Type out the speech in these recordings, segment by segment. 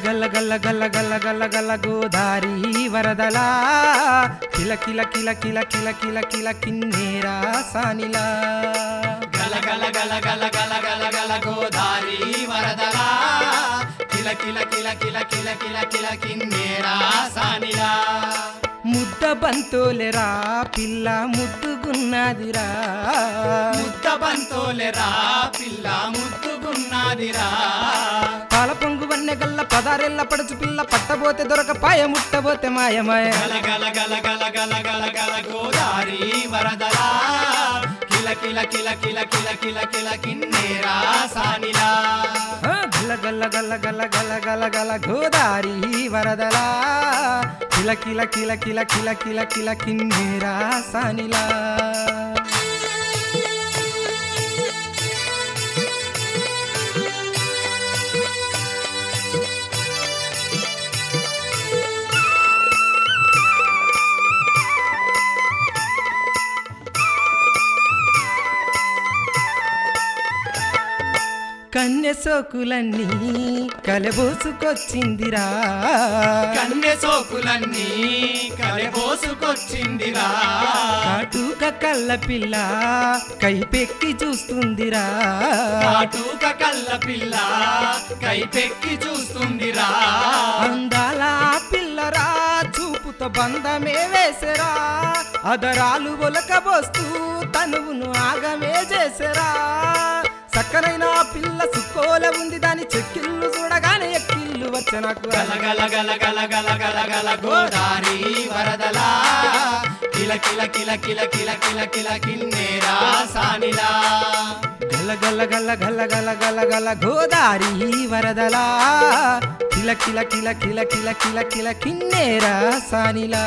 గల్ల గల్ల గల్ల గల్ల గల్ల గల్ల గోదారి వరదలా కిల కిల కిల కిల కిల కిల కిల కిన్నేరా సానిలా గల గల గల గల గల గల గల గోదారి వరదలా కిల కిల కిల కిల కిల కిల కిల కిన్నేరా సానిలా ముద్ద బంతోలెరా పిల్ల ముద్దుగున్నదిరా ముద్ద బంతోలెరా పిల్ల ముద్దుగున్నదిరా పాల పొంగు వన్నె గల్ల పదారెల్ల పడుచు పిల్ల పట్టబోతే దొరకపాయ ముట్టబోతే మాయమాయ గల గల గల గల గల గల గల గోదారి వరదలా కిల కిల కిల కిల కిల కిల కిల కిన్నేరా సానిలా ఆ, గల్ల గల్ల గల్ల గల్ల గల్ల గల్ల గల్ల గోదారి వరదలా కిల కిల కిల కిల కిల కిల కిల కిన్నేరా సానిలా కన్నె సోకులన్నీ కలబోసుకొచ్చిందిరా కన్నె సోకులన్నీ కలబోసుకొచ్చిందిరా కాటుక కళ్ళ పిల్ల కైపెక్కి చూస్తుందిరా కాటుక కళ్ళ పిల్ల కైపెక్కి చూస్తుందిరా అందాల పిల్లరా చూపుతో బంధమే వేసరా అదరాలు ఒలకబోస్తూ తనువును ఆగమే చేసరా చక్కనైన పిల్ల సుక్కోల ఉంది దాని చెక్కిళ్ళు చూడగానే ఎక్కిళ్ళు వచ్చే నాకు గల గల గల గల గల గల గల గోదారి వరదలా కిల కిల కిల కిల కిల కిల కిల కిన్నేరా సానిలా గల గల గల గల గల గల గల గోదారి వరదలా కిల కిల కిల కిల కిల కిల కిల కిన్నేరా సానిలా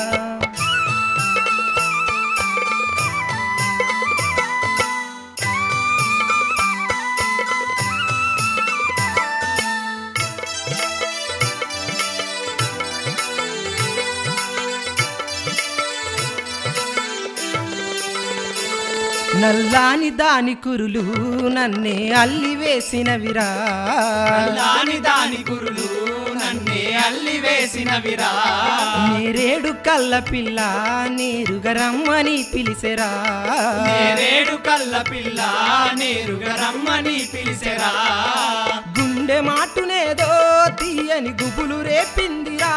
నల్లాని దాని కురులు నన్నే అల్లి వేసినవిరా నల్లాని దాని కురులు నన్నే అల్లి వేసినవిరా నేరేడు కళ్ళ పిల్ల నేరుగా రమ్మని పిలిసెరా నేరేడు కళ్ళ పిల్ల నేరుగా రమ్మని పిలిచెరా గుండె మాటునేదో తీయని గుబులు రేపిందిరా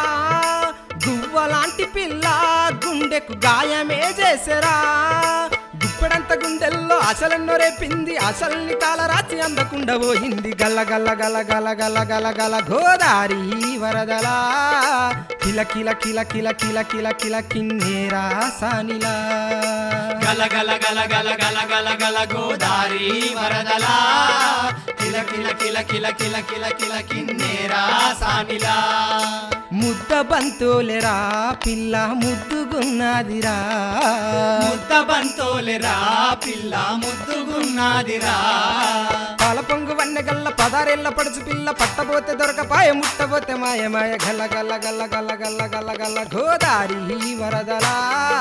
గువ్వలాంటి పిల్ల గుండెకు గాయమే చేసరా గుప్పెడంత గుండెల్లో అసలెన్నో రేపింది అసల్ని కాలరాచి అందకుండా పోయింది గల్ల గల్ల గల గల గల గల గల గోదారి వరదలా కిల కిల కిల కిల కిల కిల కిల కిన్నేరా సానిలా గల గల గల గల గల గల గల గోదారి వరదలా కిల కిల కిల కిల కిల కిల కిల కిన్నేరా సానిలా ముద్ద బంతోలెరా పిల్ల ముద్దుగున్నదిరా ముద్ద బంతోలెరా పిల్ల ముద్దుగున్నదిరా పాల పొంగు వన్నెగల్ల పదారేళ్ళ పడుచు పిల్ల పట్టబోతే దొరకపాయ ముట్టబోతే మాయ మాయ గల్ల గల్ల గల్ల గల్ల గల్ల గల్ల గల్ల గోదారి వరదలా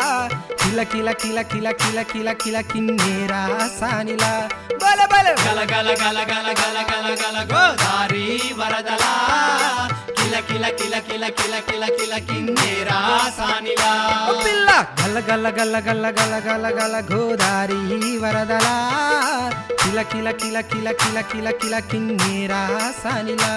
కిల కిల కిల కిల కిల కిల కిల కిన్నేరా సానిలా బల బల గల గల గల గల గల గల గల గోదారి వరదలా కిల కిల కిల కిల కిల కిల కిల కిన్నేరా సానిలా ఓ పిల్ల గల్ల గల్ల గల్ల గల్ల గల్ల గల్ల గల్ల గోదారి వరదలా కిల కిల కిల కిల కిల కిల కిల కిన్నేరా సానిలా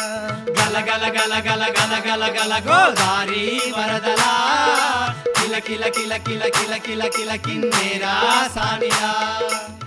గల గల గల గల గల గల గల గోదారి వరదలా కిల కిల కిల కిల కిల కిల కిల కిన్నేరా సానిలా